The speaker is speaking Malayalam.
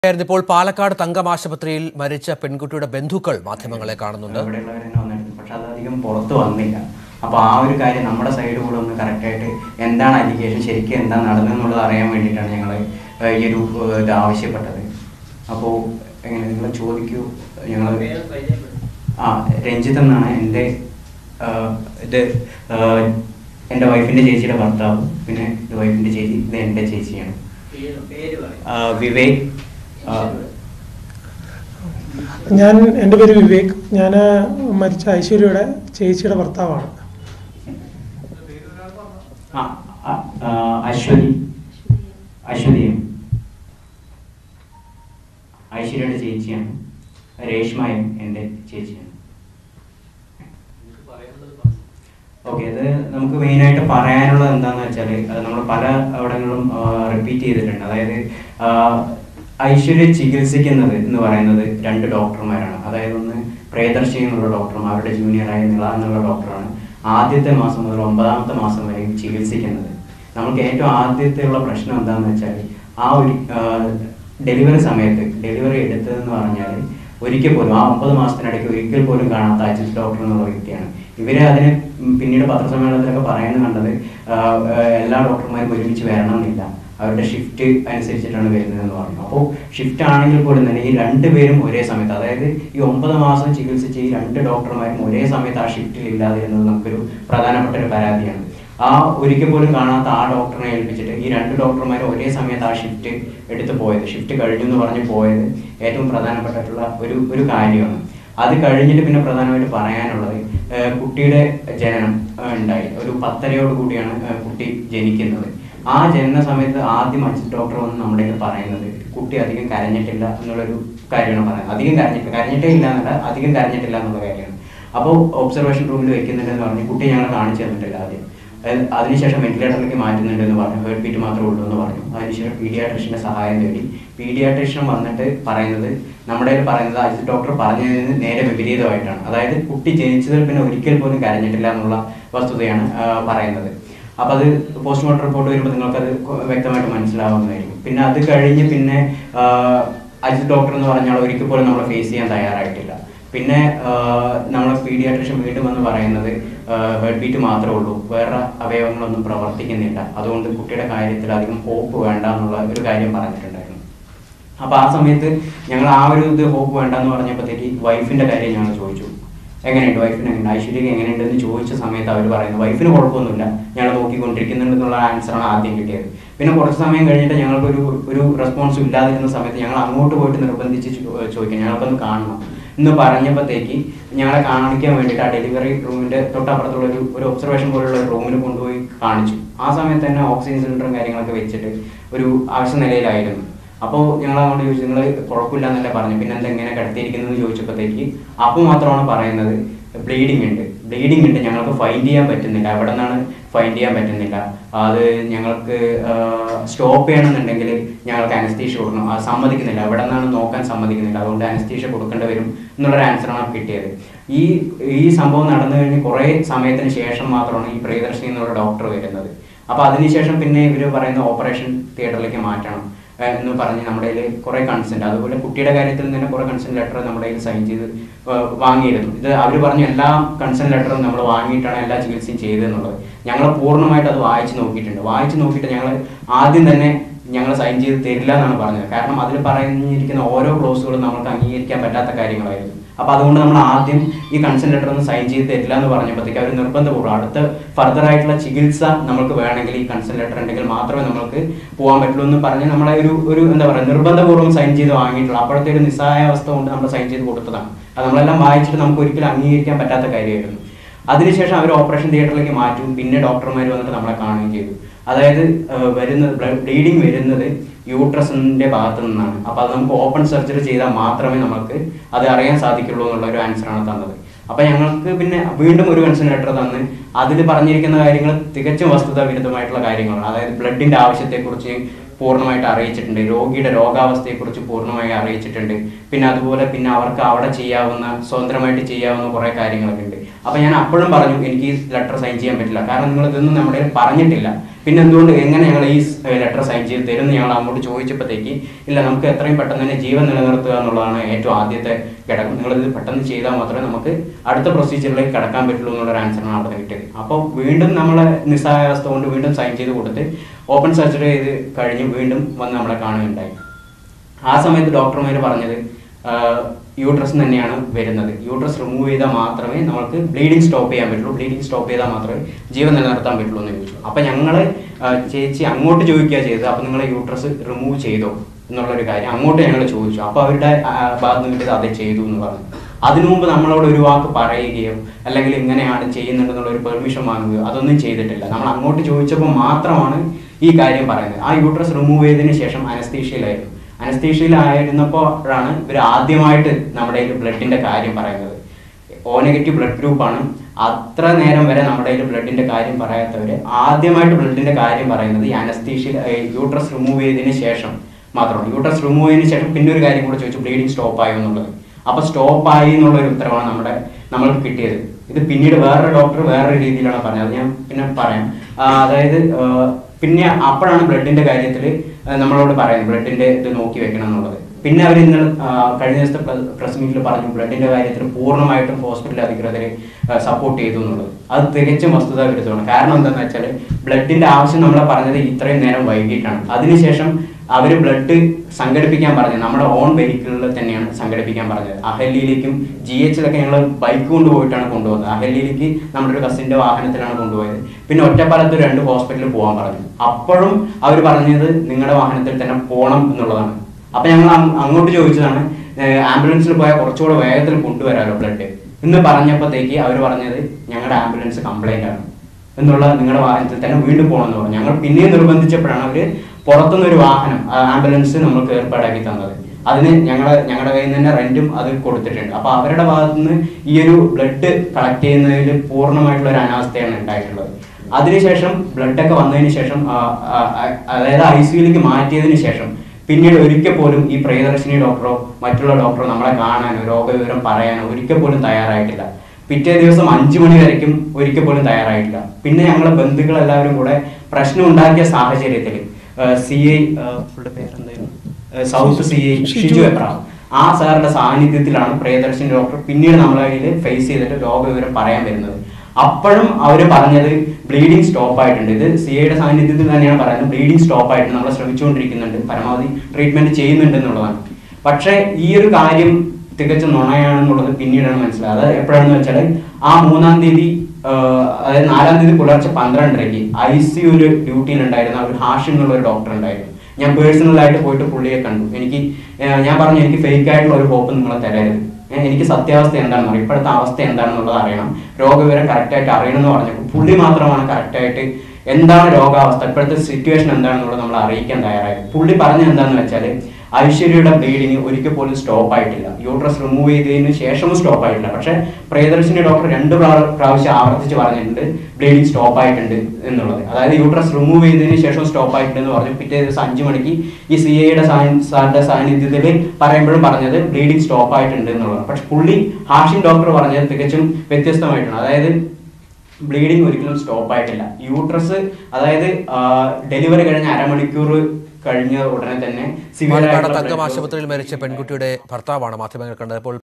ആയിരുന്നു ഇപ്പോൾ പാലക്കാട് തങ്കം ആശുപത്രിയിൽ മരിച്ച പെൺകുട്ടിയുടെ ബന്ധുക്കൾ മാധ്യമങ്ങളെ കാണുന്നുണ്ട് ഇവിടെയുള്ളവർ തന്നെ വന്നെടുത്തു പക്ഷെ അതധികം പുറത്ത് വന്നില്ല അപ്പോൾ ആ ഒരു കാര്യം നമ്മുടെ സൈഡ് കൂടെ ഒന്ന് കറക്റ്റായിട്ട് എന്താണ് അലിഗേഷൻ ശരിക്കും എന്താ നടന്നതെന്നുള്ളത് അറിയാൻ വേണ്ടിയിട്ടാണ് ഞങ്ങൾ ഈ ഒരു ഏഹ്, ഇത് ആവശ്യപ്പെട്ടത് അപ്പോൾ എങ്ങനെ നിങ്ങൾ ചോദിക്കൂ ഞങ്ങൾ ആ രഞ്ജിത്ത് എന്നാണ് എൻ്റെ ആഹ്, ഇത് ആഹ്, എൻ്റെ വൈഫിൻ്റെ ചേച്ചിയുടെ ഭർത്താവ് പിന്നെ ഇത് വൈഫിൻ്റെ ചേച്ചി ഇത് എൻ്റെ ചേച്ചിയാണ് ആഹ്, വിവേക് ആഹ്, ഞാൻ എൻ്റെ പേര് വിവേക് ഞാൻ മരിച്ച ഐശ്വര്യയുടെ ചേച്ചിയുടെ ഭർത്താവാണ് ആ, ആ, ആ, അശ്വതി അശ്വതിയും ഐശ്വര്യയുടെ ചേച്ചിയാണ് രേഷ്മയും എൻ്റെ ചേച്ചിയാണ് ഓക്കെ അത് നമുക്ക് മെയിനായിട്ട് പറയാനുള്ളത് എന്താണെന്ന് വെച്ചാൽ നമ്മൾ പല അവിടങ്ങളിലും റിപ്പീറ്റ് ചെയ്തിട്ടുണ്ട് അതായത് ആ, ഐശ്വര്യ ചികിത്സിക്കുന്നത് എന്ന് പറയുന്നത് രണ്ട് ഡോക്ടർമാരാണ് അതായത് ഒന്ന് പ്രിയദർശിനി എന്നുള്ള ഡോക്ടറും അവരുടെ ജൂനിയറായ നിള എന്നുള്ള ഡോക്ടറാണ് ആദ്യത്തെ മാസം മുതൽ ഒമ്പതാമത്തെ മാസം വരെയും ചികിത്സിക്കുന്നത് നമുക്ക് ഏറ്റവും ആദ്യത്തെ ഉള്ള പ്രശ്നം എന്താണെന്ന് വെച്ചാൽ ആ ഒരു ഡെലിവറി സമയത്ത് ഡെലിവറി എടുത്തതെന്ന് പറഞ്ഞാൽ ഒരിക്കൽ പോലും ആ ഒമ്പത് മാസത്തിനിടയ്ക്ക് ഒരിക്കൽ പോലും കാണാത്ത അജിത് ഡോക്ടർ എന്നുള്ള വ്യക്തിയാണ് ഇവര് അതിന് ഉം പിന്നീട് പത്രസമ്മേളനത്തിലൊക്കെ പറയുന്നത് കണ്ടത് ആ, ആ, എല്ലാ ഡോക്ടർമാരും ഒരുമിച്ച് വരണമെന്നില്ല അവരുടെ ഷിഫ്റ്റ് അനുസരിച്ചിട്ടാണ് വരുന്നതെന്ന് പറഞ്ഞു അപ്പോൾ ഷിഫ്റ്റ് ആണെങ്കിൽ പോലും തന്നെ ഈ രണ്ടുപേരും ഒരേ സമയത്ത് അതായത് ഈ ഒമ്പത് മാസം ചികിത്സിച്ച ഈ രണ്ട് ഡോക്ടർമാരും ഒരേ സമയത്ത് ആ ഷിഫ്റ്റിൽ ഇല്ലാതിരുന്നത് നമുക്കൊരു പ്രധാനപ്പെട്ട ഒരു പരാതിയാണ് ആ ഒരിക്കൽ പോലും കാണാത്ത ആ ഡോക്ടറിനെ ഏൽപ്പിച്ചിട്ട് ഈ രണ്ട് ഡോക്ടർമാരും ഒരേ സമയത്ത് ആ ഷിഫ്റ്റ് എടുത്ത് പോയത് ഷിഫ്റ്റ് കഴിഞ്ഞു എന്ന് പറഞ്ഞ് പോയത് ഏറ്റവും പ്രധാനപ്പെട്ടിട്ടുള്ള ഒരു ഒരു കാര്യമാണ് അത് കഴിഞ്ഞിട്ട് പിന്നെ പ്രധാനമായിട്ട് പറയാനുള്ളത് ഏഹ് കുട്ടിയുടെ ജനനം ഏഹ് ഉണ്ടായി ഒരു പത്തരയോട് കൂടിയാണ് ഏഹ് കുട്ടി ജനിക്കുന്നത് ആ ജനന സമയത്ത് ആദ്യം അജിത് ഡോക്ടർ വന്ന് നമ്മുടെ കയ്യിൽ പറയുന്നത് കുട്ടി അധികം കരഞ്ഞിട്ടില്ല എന്നുള്ളൊരു കാര്യമാണ് പറയുന്നത് അധികം കരഞ്ഞിട്ട് കരഞ്ഞിട്ടേ ഇല്ല എന്നല്ല അധികം കരഞ്ഞിട്ടില്ല എന്നുള്ള കാര്യമാണ് അപ്പോൾ ഒബ്സർവേഷൻ റൂമിൽ വെക്കുന്നുണ്ടെന്ന് പറഞ്ഞ് കുട്ടി ഞങ്ങൾ കാണിച്ചു തന്നിട്ടില്ല ആദ്യം അതായത് അതിനുശേഷം വെന്റിലേറ്ററിലേക്ക് മാറ്റുന്നുണ്ട് എന്ന് പറഞ്ഞു ഹേർട്ട് ബീറ്റ് മാത്രമേ ഉള്ളൂ എന്ന് പറഞ്ഞു അതിനുശേഷം പീഡിയാട്രിഷ്യന്റെ സഹായം തേടി പീഡിയാട്രിഷ്യൻ വന്നിട്ട് പറയുന്നത് നമ്മുടെ കയ്യിൽ പറയുന്നത് അജിത് ഡോക്ടർ പറഞ്ഞതിന് നേരെ വിപരീതമായിട്ടാണ് അതായത് കുട്ടി ജനിച്ചതിൽ പിന്നെ ഒരിക്കൽ പോലും കരഞ്ഞിട്ടില്ല എന്നുള്ള വസ്തുതയാണ് ആ, പറയുന്നത് അപ്പൊ അത് പോസ്റ്റ്മോർട്ടം റിപ്പോർട്ട് വരുമ്പോൾ നിങ്ങൾക്കത് കൊ- വ്യക്തമായിട്ട് മനസ്സിലാവുന്നതായിരിക്കും പിന്നെ അത് കഴിഞ്ഞ് പിന്നെ ആ, അജിത് ഡോക്ടർ എന്ന് പറഞ്ഞാൽ ഒരിക്കൽ പോലും നമ്മൾ ഫേസ് ചെയ്യാൻ തയ്യാറായിട്ടില്ല പിന്നെ നമ്മൾ പീഡിയാട്രിഷ്യൻ വീണ്ടും വന്ന് പറയുന്നത് ഹെഡ് ബീറ്റ് മാത്രമേ ഉള്ളൂ വേറെ അവയവങ്ങളൊന്നും പ്രവർത്തിക്കുന്നില്ല അതുകൊണ്ട് കുട്ടിയുടെ കാര്യത്തിൽ അധികം ഹോപ്പ് വേണ്ട എന്നുള്ള ഒരു കാര്യം പറഞ്ഞിട്ടുണ്ടായിരുന്നു അപ്പൊ ആ സമയത്ത് ഞങ്ങൾ ആ ഒരു ഇത് ഹോപ്പ് വേണ്ട എന്ന് പറഞ്ഞപ്പോഴത്തേക്ക് വൈഫിന്റെ കാര്യം ഞങ്ങൾ ചോദിച്ചു എങ്ങനെയുണ്ട് വൈഫിന് എങ്ങനെയുണ്ട് ഐശ്വര്യക്ക് എങ്ങനെയുണ്ടെന്ന് ചോദിച്ച സമയത്ത് അവർ പറയുന്നു വൈഫിന് കുഴപ്പമൊന്നുമില്ല ഞങ്ങൾ നോക്കിക്കൊണ്ടിരിക്കുന്നുണ്ട് എന്നുള്ള ആൻസറാണ് ആദ്യം കിട്ടിയത് പിന്നെ കുറച്ച് സമയം കഴിഞ്ഞിട്ട് ഞങ്ങൾക്ക് ഒരു ഒരു റെസ്പോൺസ് ഇല്ലാതിരുന്ന സമയത്ത് ഞങ്ങൾ അങ്ങോട്ട് പോയിട്ട് നിർബന്ധിച്ച് ചോ- ചോദിക്കാം ഞങ്ങൾക്കൊന്ന് കാണണം എന്ന് പറഞ്ഞപ്പോഴത്തേക്ക് ഞങ്ങളെ കാണിക്കാൻ വേണ്ടിയിട്ട് ആ ഡെലിവറി റൂമിന്റെ തൊട്ടപ്പുറത്തുള്ള ഒരു ഒരു ഒബ്സർവേഷൻ പോലുള്ള ഒരു റൂമിൽ കൊണ്ടുപോയി കാണിച്ചു ആ സമയത്ത് തന്നെ ഓക്സിജൻ സിലിണ്ടറും കാര്യങ്ങളൊക്കെ വെച്ചിട്ട് ഒരു ആവശ്യ നിലയിലായിരുന്നു അപ്പോൾ ഞങ്ങൾ അങ്ങോട്ട് ചോദിച്ചു നിങ്ങൾ കുഴപ്പമില്ല എന്നല്ലേ പറഞ്ഞു പിന്നെ എന്താ ഇങ്ങനെ കിടത്തിയിരിക്കുന്നത് ചോദിച്ചപ്പോഴത്തേക്ക് അപ്പോൾ മാത്രമാണ് പറയുന്നത് ബ്ലീഡിംഗ് ഉണ്ട് ബ്ലീഡിംഗ് ഉണ്ട് ഞങ്ങൾക്ക് ഫൈൻഡ് ചെയ്യാൻ പറ്റുന്നില്ല എവിടെ നിന്നാണ് ഫൈൻഡ് ചെയ്യാൻ പറ്റുന്നില്ല അത് ഞങ്ങൾക്ക് സ്റ്റോപ്പ് ചെയ്യണമെന്നുണ്ടെങ്കിൽ ഞങ്ങൾക്ക് അനസ്തീഷ കൊടുക്കണം അത് സമ്മതിക്കുന്നില്ല എവിടെ നിന്നാണ് നോക്കാൻ സമ്മതിക്കുന്നില്ല അതുകൊണ്ട് അനസ്തീഷ കൊടുക്കേണ്ടി വരും എന്നുള്ളൊരു ആൻസറാണ് കിട്ടിയത് ഈ ഈ സംഭവം നടന്നു കഴിഞ്ഞ് കുറേ സമയത്തിന് ശേഷം മാത്രമാണ് ഈ പ്രിയദർശിനി എന്നുള്ള ഡോക്ടർ വരുന്നത് അപ്പോൾ അതിനുശേഷം പിന്നെ ഇവർ പറയുന്ന ഓപ്പറേഷൻ തിയേറ്ററിലേക്ക് മാറ്റണം ഏഹ് എന്ന് പറഞ്ഞ് നമ്മുടെ കയ്യിൽ കുറേ കൺസെന്റ് അതുപോലെ കുട്ടിയുടെ കാര്യത്തിൽ തന്നെ കുറേ കൺസെന്റ് ലെറ്റർ നമ്മുടെ കയ്യിൽ സൈൻ ചെയ്ത് ഏഹ് വാങ്ങിയിരുന്നു ഇത് അവർ പറഞ്ഞു എല്ലാ കൺസെന്റ് ലെറ്ററും നമ്മൾ വാങ്ങിയിട്ടാണ് എല്ലാ ചികിത്സയും ചെയ്തതെന്നുള്ളത് ഞങ്ങൾ പൂർണ്ണമായിട്ട് അത് വായിച്ച് നോക്കിയിട്ടുണ്ട് വായിച്ച് നോക്കിയിട്ട് ഞങ്ങൾ ആദ്യം തന്നെ ഞങ്ങൾ സൈൻ ചെയ്ത് തരില്ല എന്നാണ് പറഞ്ഞത് കാരണം അതിൽ പറഞ്ഞിരിക്കുന്ന ഓരോ ക്ലോസുകളും നമുക്ക് അംഗീകരിക്കാൻ പറ്റാത്ത കാര്യങ്ങളായിരുന്നു അപ്പൊ അതുകൊണ്ട് നമ്മൾ ആദ്യം ഈ കൺസെന്റ് ലെറ്റർ ഒന്ന് സൈൻ ചെയ്ത് തരില്ല എന്ന് പറഞ്ഞപ്പോഴത്തേക്ക് അവർ നിർബന്ധപൂർവ്വം അടുത്ത ഫർദർ ആയിട്ടുള്ള ചികിത്സ നമുക്ക് വേണമെങ്കിൽ ഈ കൺസെന്റ് ലെറ്റർ ഉണ്ടെങ്കിൽ മാത്രമേ നമുക്ക് പോകാൻ പറ്റുള്ളൂ എന്ന് പറഞ്ഞ് നമ്മളെ ഒരു ഒരു എന്താ പറയുക നിർബന്ധപൂർവ്വം സൈൻ ചെയ്ത് വാങ്ങിയിട്ടുള്ള അപ്പോഴത്തെ ഒരു നിസ്സഹായ അവസ്ഥ കൊണ്ട് നമ്മൾ സൈൻ ചെയ്ത് കൊടുത്തതാണ് അത് നമ്മളെല്ലാം വായിച്ചിട്ട് നമുക്ക് ഒരിക്കലും അംഗീകരിക്കാൻ പറ്റാത്ത കാര്യമായിരുന്നു അതിനുശേഷം അവർ ഓപ്പറേഷൻ തിയേറ്ററിലേക്ക് മാറ്റും പിന്നെ ഡോക്ടർമാർ വന്നിട്ട് നമ്മളെ കാണുകയും ചെയ്തു അതായത് ഏഹ്, വരുന്നത് ബ്ലീഡിങ് വരുന്നത് യൂട്രസിന്റെ ഭാഗത്ത് നിന്നാണ് അപ്പൊ അത് നമുക്ക് ഓപ്പൺ സർജറി ചെയ്താൽ മാത്രമേ നമുക്ക് അത് അറിയാൻ സാധിക്കുള്ളൂ എന്നുള്ള ഒരു ആൻസറാണ് തന്നത് അപ്പൊ ഞങ്ങൾക്ക് പിന്നെ വീണ്ടും ഒരു കൺസെന്റ് ലെറ്റർ തന്ന് അതിൽ പറഞ്ഞിരിക്കുന്ന കാര്യങ്ങൾ തികച്ചും വസ്തുത വിരുദ്ധമായിട്ടുള്ള കാര്യങ്ങളാണ് അതായത് ബ്ലഡിന്റെ ആവശ്യത്തെക്കുറിച്ച് പൂർണ്ണമായിട്ട് അറിയിച്ചിട്ടുണ്ട് രോഗിയുടെ രോഗാവസ്ഥയെക്കുറിച്ച് പൂർണ്ണമായി അറിയിച്ചിട്ടുണ്ട് പിന്നെ അതുപോലെ പിന്നെ അവർക്ക് അവിടെ ചെയ്യാവുന്ന സ്വതന്ത്രമായിട്ട് ചെയ്യാവുന്ന കുറേ കാര്യങ്ങളൊക്കെ ഉണ്ട് അപ്പൊ ഞാൻ അപ്പോഴും പറഞ്ഞു എനിക്ക് ഈ ലെറ്റർ സൈൻ ചെയ്യാൻ പറ്റില്ല കാരണം നിങ്ങൾ ഇതൊന്നും നമ്മുടെ കയ്യിൽ പറഞ്ഞിട്ടില്ല പിന്നെ എന്തുകൊണ്ട് എങ്ങനെ ഞങ്ങൾ ഈ ലെറ്റർ സൈൻ ചെയ്ത് തരുമെന്ന് ഞങ്ങൾ അങ്ങോട്ട് ചോദിച്ചപ്പോഴത്തേക്ക് ഇല്ല നമുക്ക് എത്രയും പെട്ടെന്ന് തന്നെ ജീവൻ നിലനിർത്തുക എന്നുള്ളതാണ് ഏറ്റവും ആദ്യത്തെ ഘടകം നിങ്ങളിത് പെട്ടെന്ന് ചെയ്താൽ മാത്രമേ നമുക്ക് അടുത്ത പ്രൊസീജിയറിലേക്ക് കടക്കാൻ പറ്റുള്ളൂ എന്നുള്ള ഒരു ആൻസറാണ് അവിടെ നിന്ന് കിട്ടിയത് അപ്പോൾ വീണ്ടും നമ്മളെ നിസ്സഹായാവസ്ഥ കൊണ്ട് വീണ്ടും സൈൻ ചെയ്ത് കൊടുത്ത് ഓപ്പൺ സർജറി ചെയ്ത് കഴിഞ്ഞ് വീണ്ടും വന്ന് നമ്മളെ കാണുകയുണ്ടായി ആ സമയത്ത് ഡോക്ടർമാർ പറഞ്ഞത് യൂട്രസ് തന്നെയാണ് വരുന്നത് യൂട്രസ് റിമൂവ് ചെയ്താൽ മാത്രമേ നമുക്ക് ബ്ലീഡിങ് സ്റ്റോപ്പ് ചെയ്യാൻ പറ്റുള്ളൂ ബ്ലീഡിങ് സ്റ്റോപ്പ് ചെയ്താൽ മാത്രമേ ജീവൻ നിലനിർത്താൻ പറ്റുള്ളൂ എന്ന് ചോദിച്ചു അപ്പം ഞങ്ങൾ ചേച്ചി അങ്ങോട്ട് ചോദിക്കുക ചെയ്തത് അപ്പം നിങ്ങൾ യൂട്രസ് റിമൂവ് ചെയ്തോ എന്നുള്ളൊരു കാര്യം അങ്ങോട്ട് ഞങ്ങൾ ചോദിച്ചു അപ്പോൾ അവരുടെ ആ, ഭാഗത്ത് നിന്ന് കിട്ടിയത് അതെ ചെയ്തു എന്ന് പറഞ്ഞു അതിനു മുമ്പ് നമ്മളോട് ഒരു വാക്ക് പറയുകയോ അല്ലെങ്കിൽ ഇങ്ങനെയാണ് ചെയ്യുന്നുണ്ടെന്നുള്ള ഒരു പെർമിഷൻ വാങ്ങുകയോ അതൊന്നും ചെയ്തിട്ടില്ല നമ്മൾ അങ്ങോട്ട് ചോദിച്ചപ്പോൾ മാത്രമാണ് ഈ കാര്യം പറയുന്നത് ആ യൂട്രസ് റിമൂവ് ചെയ്തതിന് ശേഷം അനസ്തീഷ്യയിലായിരുന്നു അനസ്തീഷ്യയിലായിരുന്നപ്പോഴാണ് ഇവർ ആദ്യമായിട്ട് നമ്മുടെ കയ്യിൽ ബ്ലഡിന്റെ കാര്യം പറയുന്നത് ഓ നെഗറ്റീവ് ബ്ലഡ് ഗ്രൂപ്പാണ് അത്ര നേരം വരെ നമ്മുടെ കയ്യിൽ ബ്ലഡിന്റെ കാര്യം പറയാത്തവര് ആദ്യമായിട്ട് ബ്ലഡിന്റെ കാര്യം പറയുന്നത് ഈ അനസ്തീഷ്യയിൽ യൂട്രസ് റിമൂവ് ചെയ്തതിന് ശേഷം മാത്രമാണ് യൂട്രസ് റിമൂവ് ചെയ്തതിന് ശേഷം പിന്നെ ഒരു കാര്യം കൂടെ ചോദിച്ചു ബ്ലീഡിങ് സ്റ്റോപ്പ് ആയോ എന്നുള്ളത് അപ്പൊ സ്റ്റോപ്പ് ആയി എന്നുള്ള ഒരു ഉത്തരവാണ് നമ്മുടെ നമ്മൾക്ക് കിട്ടിയത് ഇത് പിന്നീട് വേറൊരു ഡോക്ടർ വേറൊരു രീതിയിലാണ് പറഞ്ഞത് അത് ഞാൻ പിന്നെ പറയാം ആ, അതായത് ആ, പിന്നെ അപ്പോഴാണ് ബ്ലഡിന്റെ കാര്യത്തിൽ നമ്മളോട് പറയുന്നത് ബ്ലഡിന്റെ ഇത് നോക്കി വെക്കണം എന്നുള്ളത് പിന്നെ അവർ ഇന്നലെ ആ, കഴിഞ്ഞ ദിവസത്തെ പ്രസ് മീറ്റിൽ പറഞ്ഞു ബ്ലഡിന്റെ കാര്യത്തിൽ പൂർണ്ണമായിട്ടും ഹോസ്പിറ്റൽ അധികൃതർ സപ്പോർട്ട് ചെയ്തു എന്നുള്ളത് അത് തികച്ചും വസ്തുതാ വിരുദ്ധമാണ് കാരണം എന്താണെന്ന് വെച്ചാൽ ബ്ലഡിന്റെ ആവശ്യം നമ്മളെ പറഞ്ഞത് ഇത്രയും നേരം വൈകിട്ടാണ് അതിനുശേഷം അവർ ബ്ലഡ് സംഘടിപ്പിക്കാൻ പറഞ്ഞത് നമ്മുടെ ഓൺ വെഹിക്കിളിൽ തന്നെയാണ് സംഘടിപ്പിക്കാൻ പറഞ്ഞത് അഹല്യയിലേക്കും ജി എച്ചിലൊക്കെ ഞങ്ങൾ ബൈക്ക് കൊണ്ടുപോയിട്ടാണ് കൊണ്ടുപോകുന്നത് അഹല്യയിലേക്ക് നമ്മുടെ ഒരു കസിന്റെ വാഹനത്തിലാണ് കൊണ്ടുപോയത് പിന്നെ ഒറ്റപ്പാലത്ത് രണ്ട് ഹോസ്പിറ്റലിൽ പോകാൻ പറഞ്ഞു അപ്പോഴും അവർ പറഞ്ഞത് നിങ്ങളുടെ വാഹനത്തിൽ തന്നെ പോകണം എന്നുള്ളതാണ് അപ്പൊ ഞങ്ങൾ അങ് അങ്ങോട്ട് ചോദിച്ചതാണ് ആംബുലൻസിൽ പോയാൽ കുറച്ചുകൂടെ വേഗത്തിൽ കൊണ്ടുവരാമല്ലോ ബ്ലഡ് എന്ന് പറഞ്ഞപ്പോഴത്തേക്ക് അവർ പറഞ്ഞത് ഞങ്ങളുടെ ആംബുലൻസ് കംപ്ലൈന്റ് ആണ് എന്നുള്ള നിങ്ങളുടെ വാഹനത്തിൽ തന്നെ വീണ്ടും പോകണമെന്ന് പറഞ്ഞു ഞങ്ങൾ പിന്നെയും നിർബന്ധിച്ചപ്പോഴാണ് അവര് പുറത്തുനിന്ന് ഒരു വാഹനം ആ, ആംബുലൻസ് നമുക്ക് ഏർപ്പാടാക്കി തന്നത് അതിന് ഞങ്ങളെ ഞങ്ങളുടെ കയ്യിൽ നിന്ന് തന്നെ റെന്റും അത് കൊടുത്തിട്ടുണ്ട് അപ്പൊ അവരുടെ ഭാഗത്തു നിന്ന് ഈ ഒരു ബ്ലഡ് കളക്ട് ചെയ്യുന്നതിൽ പൂർണ്ണമായിട്ടുള്ള ഒരു അനാവസ്ഥയാണ് ഉണ്ടായിട്ടുള്ളത് അതിനുശേഷം ബ്ലഡ് ഒക്കെ വന്നതിന് ശേഷം ആ, ആ, ആ, അതായത് ഐ സിയിലേക്ക് മാറ്റിയതിന് ശേഷം പിന്നീട് ഒരിക്കൽ പോലും ഈ പ്രിയദർശിനി ഡോക്ടറോ മറ്റുള്ള ഡോക്ടറോ നമ്മളെ കാണാനോ രോഗവിവരം പറയാനോ ഒരിക്കൽ പോലും തയ്യാറായിട്ടില്ല പിറ്റേ ദിവസം അഞ്ചു മണി വരയ്ക്കും ഒരിക്കൽ പോലും തയ്യാറായിട്ടില്ല പിന്നെ ഞങ്ങളെ ബന്ധുക്കൾ എല്ലാവരും കൂടെ പ്രശ്നം ഉണ്ടാക്കിയ സാഹചര്യത്തിൽ സി ഐ പേരെന്തായിരുന്നു ഏഹ് south C I Shiju Abraham ആ സാറിന്റെ സാന്നിധ്യത്തിലാണ് പ്രിയദർശിനി ഡോക്ടർ പിന്നീട് നമ്മളെ കയ്യിൽ ഫേസ് ചെയ്തിട്ട് രോഗവിവരം പറയാൻ വരുന്നത് അപ്പോഴും അവർ പറഞ്ഞത് ബ്ലീഡിങ് സ്റ്റോപ്പ് ആയിട്ടുണ്ട് ഇത് സി ഐയുടെ സാന്നിധ്യത്തിൽ തന്നെയാണ് പറയുന്നത് ബ്ലീഡിങ് സ്റ്റോപ്പ് ആയിട്ടുണ്ട് നമ്മൾ ശ്രമിച്ചുകൊണ്ടിരിക്കുന്നുണ്ട് പരമാവധി ട്രീറ്റ്മെന്റ് ചെയ്യുന്നുണ്ട് എന്നുള്ളതാണ് പക്ഷേ ഈ ഒരു കാര്യം തികച്ചും നുണയാണെന്നുള്ളത് പിന്നീടാണ് മനസ്സിലായത് അത് എപ്പോഴാണെന്ന് വെച്ചാൽ ആ മൂന്നാം തീയതി ആഹ് അതായത് നാലാം തീയതി പുലർച്ചെ പന്ത്രണ്ടരയ്ക്ക് ഐ സിയുല് ഡ്യൂട്ടിയിലുണ്ടായിരുന്ന ഒരു ഹാഷിം എന്നുള്ള ഒരു ഡോക്ടർ ഉണ്ടായിരുന്നു ഞാൻ പേഴ്സണലായിട്ട് പോയിട്ട് പുള്ളിയെ കണ്ടു എനിക്ക് ആഹ് ഞാൻ പറഞ്ഞു എനിക്ക് ഫേക്ക് ആയിട്ടുള്ള ഒരു ഹോപ്പ് നിങ്ങളെ തരരുത് ഏഹ് എനിക്ക് സത്യാവസ്ഥ എന്താണെന്ന് അറിയാം ഇപ്പോഴത്തെ അവസ്ഥ എന്താണെന്നുള്ളത് അറിയണം രോഗവിവരം കറക്റ്റായിട്ട് അറിയണം എന്ന് പറഞ്ഞപ്പോൾ പുള്ളി മാത്രമാണ് കറക്റ്റായിട്ട് എന്താണ് രോഗാവസ്ഥ ഇപ്പോഴത്തെ സിറ്റുവേഷൻ എന്താണെന്നുള്ളത് നമ്മൾ അറിയിക്കാൻ തയ്യാറായത് പുള്ളി പറഞ്ഞത് എന്താണെന്ന് വെച്ചാൽ ഐശ്വര്യയുടെ ബ്ലീഡിങ് ഒരിക്കൽ പോലും സ്റ്റോപ്പ് ആയിട്ടില്ല യൂട്രസ് റിമൂവ് ചെയ്തതിന് ശേഷവും സ്റ്റോപ്പ് ആയിട്ടില്ല പക്ഷേ പ്രിയദർശിനി ഡോക്ടർ രണ്ട് പ്രാ- പ്രാവശ്യം ആവർത്തിച്ച് പറഞ്ഞിട്ടുണ്ട് ബ്ലീഡിങ് സ്റ്റോപ്പ് ആയിട്ടുണ്ട് എന്നുള്ളത് അതായത് യൂട്രസ് റിമൂവ് ചെയ്തതിന് ശേഷം സ്റ്റോപ്പ് ആയിട്ടുണ്ട് എന്ന് പറഞ്ഞു പിറ്റേ ദിവസം അഞ്ചു മണിക്ക് ഈ സി ഐയുടെ സാറിന്റെ സാന്നിധ്യത്തിൽ പറയുമ്പോഴും പറഞ്ഞത് ബ്ലീഡിങ് സ്റ്റോപ്പ് ആയിട്ടുണ്ട് എന്നുള്ളത് പക്ഷെ പുള്ളി ഹാഷിം ഡോക്ടർ പറഞ്ഞത് തികച്ചും വ്യത്യസ്തമായിട്ടാണ് അതായത് ബ്ലീഡിങ് ഒരിക്കലും സ്റ്റോപ്പ് ആയിട്ടില്ല യൂട്രസ് അതായത് ഡെലിവറി കഴിഞ്ഞ അരമണിക്കൂർ കഴിഞ്ഞ ഉടനെ തന്നെ severe പാലക്കാട് ആയിട്ടുള്ള തങ്കം blood ആശുപത്രിയിൽ മരിച്ച പെൺകുട്ടിയുടെ ഭർത്താവാണ് മാധ്യമങ്ങൾ കണ്ടത് അപ്പോൾ